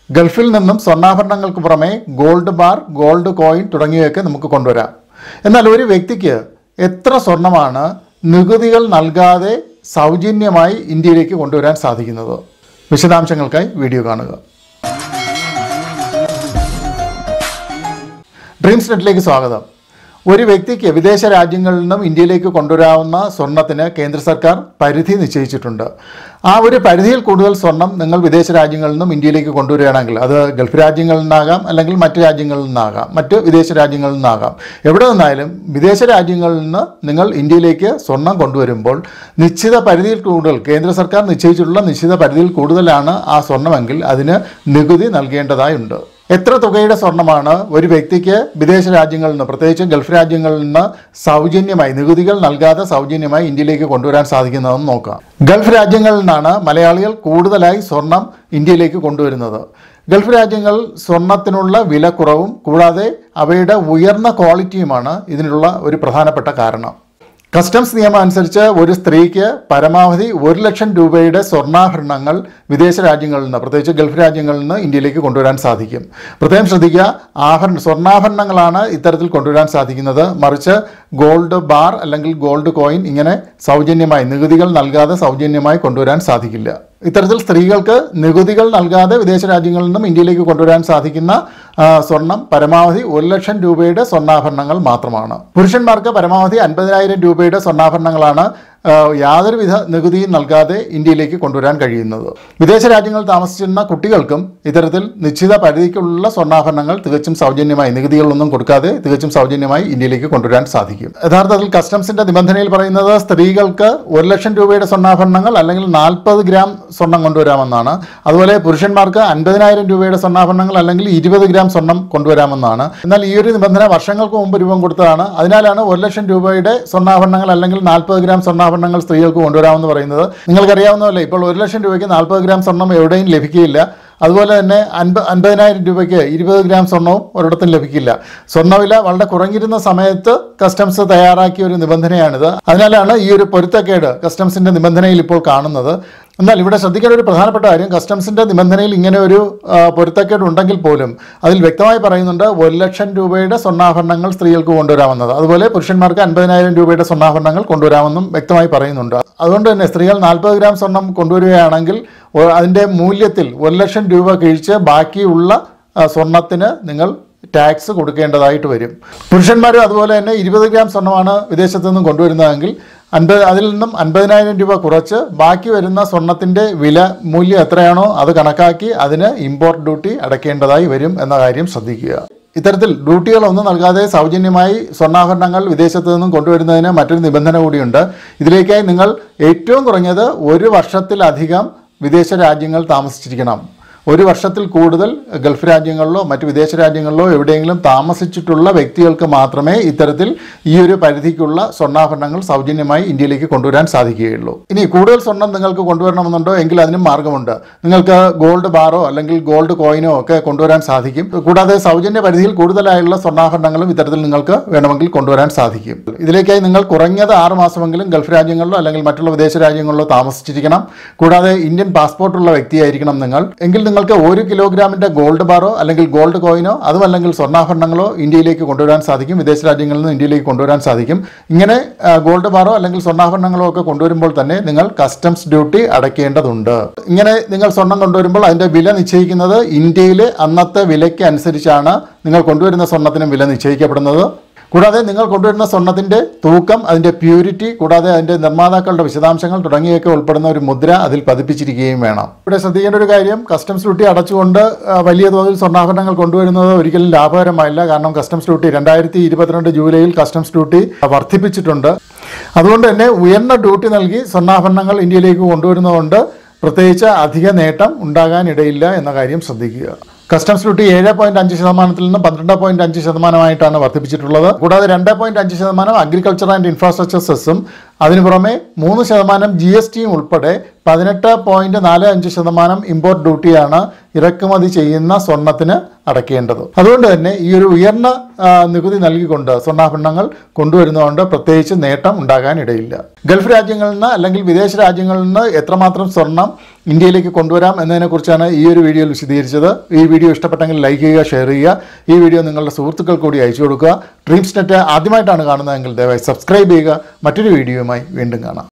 ഗൾഫിൽ നിന്നും സ്വർണ്ണാഭരണങ്ങൾക്ക് പുറമെ ഗോൾഡ് ബാർ ഗോൾഡ് കോയിൻ തുടങ്ങിയവയൊക്കെ നമുക്ക് കൊണ്ടുവരാം എന്നാൽ ഒരു വ്യക്തിക്ക് എത്ര സ്വർണമാണ് നികുതികൾ നൽകാതെ സൗജന്യമായി ഇന്ത്യയിലേക്ക് കൊണ്ടുവരാൻ സാധിക്കുന്നത് വിശദാംശങ്ങൾക്കായി വീഡിയോ കാണുക ഡ്രീംസ് നെറ്റിലേക്ക് സ്വാഗതം ഒരു വ്യക്തിക്ക് വിദേശ രാജ്യങ്ങളിൽ നിന്നും ഇന്ത്യയിലേക്ക് കൊണ്ടുവരാവുന്ന സ്വർണത്തിന് കേന്ദ്ര സർക്കാർ പരിധി നിശ്ചയിച്ചിട്ടുണ്ട് ആ ഒരു പരിധിയിൽ കൂടുതൽ സ്വർണം നിങ്ങൾ വിദേശ രാജ്യങ്ങളിൽ നിന്നും ഇന്ത്യയിലേക്ക് കൊണ്ടുവരികയാണെങ്കിൽ അത് ഗൾഫ് രാജ്യങ്ങളിൽ നിന്നാകാം അല്ലെങ്കിൽ മറ്റ് രാജ്യങ്ങളിൽ നിന്നാകാം മറ്റ് വിദേശ രാജ്യങ്ങളിൽ നിന്നാകാം എവിടെ നിന്നായാലും വിദേശ രാജ്യങ്ങളിൽ നിന്ന് നിങ്ങൾ ഇന്ത്യയിലേക്ക് സ്വർണം കൊണ്ടുവരുമ്പോൾ നിശ്ചിത പരിധിയിൽ കൂടുതൽ കേന്ദ്ര സർക്കാർ നിശ്ചയിച്ചിട്ടുള്ള നിശ്ചിത പരിധിയിൽ കൂടുതലാണ് ആ സ്വർണമെങ്കിൽ അതിന് നികുതി നൽകേണ്ടതായുണ്ട് എത്ര തുകയുടെ സ്വർണ്ണമാണ് ഒരു വ്യക്തിക്ക് വിദേശ രാജ്യങ്ങളിൽ നിന്ന് പ്രത്യേകിച്ച് ഗൾഫ് രാജ്യങ്ങളിൽ നിന്ന് സൗജന്യമായി നികുതികൾ നൽകാതെ സൗജന്യമായി ഇന്ത്യയിലേക്ക് കൊണ്ടുവരാൻ സാധിക്കുന്നതെന്ന് നോക്കാം ഗൾഫ് രാജ്യങ്ങളിൽ നിന്നാണ് മലയാളികൾ കൂടുതലായി സ്വർണം ഇന്ത്യയിലേക്ക് കൊണ്ടുവരുന്നത് ഗൾഫ് രാജ്യങ്ങൾ സ്വർണത്തിനുള്ള വില കുറവും കൂടാതെ അവയുടെ ഉയർന്ന ക്വാളിറ്റിയുമാണ് ഇതിനുള്ള ഒരു പ്രധാനപ്പെട്ട കാരണം കസ്റ്റംസ് നിയമം അനുസരിച്ച് ഒരു സ്ത്രീക്ക് പരമാവധി ഒരു ലക്ഷം രൂപയുടെ സ്വർണ്ണാഭരണങ്ങൾ വിദേശ രാജ്യങ്ങളിൽ നിന്ന് പ്രത്യേകിച്ച് ഗൾഫ് രാജ്യങ്ങളിൽ നിന്ന് ഇന്ത്യയിലേക്ക് കൊണ്ടുവരാൻ സാധിക്കും പ്രത്യേകം ശ്രദ്ധിക്കുക ആഭരണ സ്വർണ്ണാഭരണങ്ങളാണ് ഇത്തരത്തിൽ കൊണ്ടുവരാൻ സാധിക്കുന്നത് മറിച്ച് ഗോൾഡ് ബാർ അല്ലെങ്കിൽ ഗോൾഡ് കോയിൻ ഇങ്ങനെ സൗജന്യമായി നികുതികൾ നൽകാതെ സൗജന്യമായി കൊണ്ടുവരാൻ സാധിക്കില്ല ഇത്തരത്തിൽ സ്ത്രീകൾക്ക് നികുതികൾ നൽകാതെ വിദേശ രാജ്യങ്ങളിൽ നിന്നും ഇന്ത്യയിലേക്ക് കൊണ്ടുവരാൻ സാധിക്കുന്ന ആ, സ്വർണം പരമാവധി ഒരു ലക്ഷം രൂപയുടെ സ്വർണ്ണാഭരണങ്ങൾ മാത്രമാണ് പുരുഷന്മാർക്ക് പരമാവധി അൻപതിനായിരം രൂപയുടെ സ്വർണ്ണാഭരണങ്ങളാണ് ആ, യാതൊരുവിധ നികുതിയും നൽകാതെ ഇന്ത്യയിലേക്ക് കൊണ്ടുവരാൻ കഴിയുന്നത് വിദേശ രാജ്യങ്ങളിൽ താമസിച്ചിരുന്ന കുട്ടികൾക്കും ഇത്തരത്തിൽ നിശ്ചിത പരിധിക്കുള്ള സ്വർണ്ണാഭരണങ്ങൾ തികച്ചും സൗജന്യമായി നികുതികളൊന്നും കൊടുക്കാതെ തികച്ചും സൗജന്യമായി ഇന്ത്യയിലേക്ക് കൊണ്ടുവരാൻ സാധിക്കും യഥാർത്ഥത്തിൽ കസ്റ്റംസിന്റെ നിബന്ധനയിൽ പറയുന്നത് സ്ത്രീകൾക്ക് ഒരു ലക്ഷം രൂപയുടെ സ്വർണ്ണാഭരണങ്ങൾ അല്ലെങ്കിൽ നാൽപ്പത് ഗ്രാം സ്വർണം കൊണ്ടുവരാമെന്നാണ് അതുപോലെ പുരുഷന്മാർക്ക് അൻപതിനായിരം രൂപയുടെ സ്വർണ്ണാഭരണങ്ങൾ അല്ലെങ്കിൽ ഇരുപത് ഗ്രാം സ്വർണം കൊണ്ടുവരാമെന്നാണ് എന്നാൽ ഈ ഒരു നിബന്ധന വർഷങ്ങൾക്ക് മുമ്പ് രൂപം കൊടുത്തതാണ് അതിനാലാണ് ഒരു ലക്ഷം രൂപയുടെ സ്വർണ്ണാഭരണങ്ങൾ അല്ലെങ്കിൽ നാൽപ്പത് ഗ്രാം സ്വർണ്ണാഭരണങ്ങൾ സ്ത്രീകൾക്ക് കൊണ്ടുവരാമെന്ന് പറയുന്നത് നിങ്ങൾക്കറിയാവുന്നതല്ലേ ഇപ്പോൾ ഒരു ലക്ഷം രൂപയ്ക്ക് നാൽപ്പത് ഗ്രാം സ്വർണം എവിടെയും ലഭിക്കുകയില്ല അതുപോലെ തന്നെ അൻപ അൻപതിനായിരം രൂപയ്ക്ക് ഇരുപത് ഗ്രാം സ്വർണവും ഒരിടത്തും ലഭിക്കില്ല സ്വർണ്ണവില വളരെ കുറഞ്ഞിരുന്ന സമയത്ത് കസ്റ്റംസ് തയ്യാറാക്കിയ ഒരു നിബന്ധനയാണിത് അതിനാലാണ് ഈ ഒരു പൊരുത്തക്കേട് കസ്റ്റംസിന്റെ നിബന്ധനയിൽ ഇപ്പോൾ കാണുന്നത് എന്നാൽ ഇവിടെ ശ്രദ്ധിക്കേണ്ട ഒരു പ്രധാനപ്പെട്ട കാര്യം കസ്റ്റംസിന്റെ നിബന്ധനയിൽ ഇങ്ങനെ ഒരു ആ, പൊരുത്തക്കേട് ഉണ്ടെങ്കിൽ പോലും അതിൽ വ്യക്തമായി പറയുന്നുണ്ട് ഒരു ലക്ഷം രൂപയുടെ സ്വർണ്ണാഭരണങ്ങൾ സ്ത്രീകൾക്ക് കൊണ്ടുവരാമെന്നത് അതുപോലെ പുരുഷന്മാർക്ക് അൻപതിനായിരം രൂപയുടെ സ്വർണ്ണാഭരണങ്ങൾ കൊണ്ടുവരാമെന്നും വ്യക്തമായി പറയുന്നുണ്ട് അതുകൊണ്ട് തന്നെ സ്ത്രീകൾ നാൽപ്പത് ഗ്രാം സ്വർണം കൊണ്ടുവരികയാണെങ്കിൽ ഒ- അതിന്റെ മൂല്യത്തിൽ ഒരു ലക്ഷം രൂപ കഴിച്ച് ബാക്കിയുള്ള ആ, സ്വർണത്തിന് നിങ്ങൾ ടാക്സ് കൊടുക്കേണ്ടതായിട്ട് വരും പുരുഷന്മാരും അതുപോലെ തന്നെ ഇരുപത് ഗ്രാം സ്വർണ്ണമാണ് വിദേശത്തു നിന്നും കൊണ്ടുവരുന്നതെങ്കിൽ അൻപത് അതിൽ നിന്നും അൻപതിനായിരം രൂപ കുറച്ച് ബാക്കി വരുന്ന സ്വർണത്തിൻ്റെ വില മൂല്യം എത്രയാണോ അത് കണക്കാക്കി അതിന് ഇമ്പോർട്ട് ഡ്യൂട്ടി അടയ്ക്കേണ്ടതായി വരും എന്ന കാര്യം ശ്രദ്ധിക്കുക ഇത്തരത്തിൽ ഡ്യൂട്ടികളൊന്നും നൽകാതെ സൗജന്യമായി സ്വർണ്ണാഭരണങ്ങൾ വിദേശത്തു നിന്നും കൊണ്ടുവരുന്നതിന് മറ്റൊരു നിബന്ധന കൂടിയുണ്ട് ഇതിലേക്കായി നിങ്ങൾ ഏറ്റവും കുറഞ്ഞത് ഒരു വർഷത്തിലധികം വിദേശ രാജ്യങ്ങൾ താമസിച്ചിരിക്കണം ഒരു വർഷത്തിൽ കൂടുതൽ ഗൾഫ് രാജ്യങ്ങളിലോ മറ്റ് വിദേശ രാജ്യങ്ങളിലോ എവിടെയെങ്കിലും താമസിച്ചിട്ടുള്ള വ്യക്തികൾക്ക് മാത്രമേ ഇത്തരത്തിൽ ഈ ഒരു പരിധിക്കുള്ള സ്വർണ്ണാഭരണങ്ങൾ സൗജന്യമായി ഇന്ത്യയിലേക്ക് കൊണ്ടുവരാൻ സാധിക്കുകയുള്ളൂ ഇനി കൂടുതൽ സ്വർണം നിങ്ങൾക്ക് കൊണ്ടുവരണമെന്നുണ്ടോ എങ്കിൽ അതിനും മാർഗമുണ്ട് നിങ്ങൾക്ക് ഗോൾഡ് ബാറോ അല്ലെങ്കിൽ ഗോൾഡ് കോയിനോ ഒക്കെ കൊണ്ടുവരാൻ സാധിക്കും കൂടാതെ സൗജന്യ പരിധിയിൽ കൂടുതലായുള്ള സ്വർണ്ണാഭരണങ്ങളും ഇത്തരത്തിൽ നിങ്ങൾക്ക് വേണമെങ്കിൽ കൊണ്ടുവരാൻ സാധിക്കും ഇതിലേക്കായി നിങ്ങൾ കുറഞ്ഞത് ആറ് മാസമെങ്കിലും ഗൾഫ് രാജ്യങ്ങളിലോ അല്ലെങ്കിൽ മറ്റുള്ള വിദേശ രാജ്യങ്ങളിലോ താമസിച്ചിരിക്കണം കൂടാതെ ഇന്ത്യൻ പാസ്പോർട്ടുള്ള വ്യക്തിയായിരിക്കണം നിങ്ങൾ എങ്കിൽ നിങ്ങൾക്ക് ഒരു കിലോഗ്രാമിന്റെ ഗോൾഡ് ബാറോ അല്ലെങ്കിൽ ഗോൾഡ് കോയിനോ അതും അല്ലെങ്കിൽ സ്വർണ്ണാഭരണങ്ങളോ ഇന്ത്യയിലേക്ക് കൊണ്ടുവരാൻ സാധിക്കും വിദേശ രാജ്യങ്ങളിൽ നിന്ന് ഇന്ത്യയിലേക്ക് കൊണ്ടുവരാൻ സാധിക്കും ഇങ്ങനെ ആ, ഗോൾഡ് ബാറോ അല്ലെങ്കിൽ സ്വർണ്ണാഭരണങ്ങളോ ഒക്കെ കൊണ്ടുവരുമ്പോൾ തന്നെ നിങ്ങൾ കസ്റ്റംസ് ഡ്യൂട്ടി അടയ്ക്കേണ്ടതുണ്ട് ഇങ്ങനെ നിങ്ങൾ സ്വർണം കൊണ്ടുവരുമ്പോൾ അതിന്റെ വില നിശ്ചയിക്കുന്നത് ഇന്ത്യയിലെ അന്നത്തെ വിലയ്ക്ക് അനുസരിച്ചാണ് നിങ്ങൾ കൊണ്ടുവരുന്ന സ്വർണത്തിനും വില നിശ്ചയിക്കപ്പെടുന്നത് കൂടാതെ നിങ്ങൾ കൊണ്ടുവരുന്ന സ്വർണത്തിന്റെ തൂക്കം അതിന്റെ പ്യൂരിറ്റി കൂടാതെ അതിന്റെ നിർമ്മാതാക്കളുടെ വിശദാംശങ്ങൾ തുടങ്ങിയൊക്കെ ഉൾപ്പെടുന്ന ഒരു മുദ്ര അതിൽ പതിപ്പിച്ചിരിക്കുകയും വേണം ഇവിടെ ശ്രദ്ധിക്കേണ്ട ഒരു കാര്യം കസ്റ്റംസ് ഡ്യൂട്ടി അടച്ചുകൊണ്ട് ആ, വലിയ തോതിൽ സ്വർണ്ണാഭരണങ്ങൾ കൊണ്ടുവരുന്നത് ഒരിക്കലും ലാഭകരമായില്ല കാരണം കസ്റ്റംസ് ഡ്യൂട്ടി രണ്ടായിരത്തി ഇരുപത്തിരണ്ട് ജൂലൈയിൽ കസ്റ്റംസ് ഡ്യൂട്ടി വർദ്ധിപ്പിച്ചിട്ടുണ്ട് അതുകൊണ്ട് തന്നെ ഉയർന്ന ഡ്യൂട്ടി നൽകി സ്വർണ്ണാഭരണങ്ങൾ ഇന്ത്യയിലേക്ക് കൊണ്ടുവരുന്നതുകൊണ്ട് പ്രത്യേകിച്ച് അധിക നേട്ടം ഉണ്ടാകാനിടയില്ല എന്ന കാര്യം ശ്രദ്ധിക്കുക കസ്റ്റംസ് ഡ്യൂട്ടി ഏഴ് പോയിന്റ് അഞ്ച് ശതമാനത്തിൽ നിന്ന് പന്ത്രണ്ട് പോയിന്റ് അഞ്ച് ശതമാനമായിട്ടാണ് വർദ്ധിപ്പിച്ചിട്ടുള്ളത് കൂടാതെ രണ്ട് പോയിന്റ് അഞ്ച് ശതമാനം അഗ്രികൾച്ചർ ആൻഡ് ഇൻഫ്രാസ്ട്രക്ചർ സെസ്സും അതിനു പുറമെ മൂന്ന് ശതമാനം ജി എസ് ടിയും ഉൾപ്പെടെ പതിനെട്ട് പോയിന്റ് നാല് അഞ്ച് ശതമാനം ഇമ്പോർട്ട് ഡ്യൂട്ടിയാണ് ഇറക്കുമതി ചെയ്യുന്ന സ്വർണത്തിന് അടയ്ക്കേണ്ടത് അതുകൊണ്ട് തന്നെ ഈ ഒരു ഉയർന്ന ആ, നികുതി നൽകിക്കൊണ്ട് സ്വർണ്ണാഭരണങ്ങൾ കൊണ്ടുവരുന്നതുകൊണ്ട് പ്രത്യേകിച്ച് നേട്ടം ഉണ്ടാകാൻ ഇടയില്ല ഗൾഫ് രാജ്യങ്ങളിൽ നിന്ന് അല്ലെങ്കിൽ വിദേശ രാജ്യങ്ങളിൽ നിന്ന് എത്രമാത്രം സ്വർണം ഇന്ത്യയിലേക്ക് കൊണ്ടുവരാം എന്നതിനെക്കുറിച്ചാണ് ഈ ഒരു വീഡിയോയിൽ വിശദീകരിച്ചത് ഈ വീഡിയോ ഇഷ്ടപ്പെട്ടെങ്കിൽ ലൈക്ക് ചെയ്യുക ഷെയർ ചെയ്യുക ഈ വീഡിയോ നിങ്ങളുടെ സുഹൃത്തുക്കൾ കൂടി അയച്ചു കൊടുക്കുക ഡ്രീംസ് നെറ്റ് ആദ്യമായിട്ടാണ് കാണുന്നതെങ്കിൽ ദയവായി സബ്സ്ക്രൈബ് ചെയ്യുക മറ്റൊരു വീഡിയോയുമായി വീണ്ടും കാണാം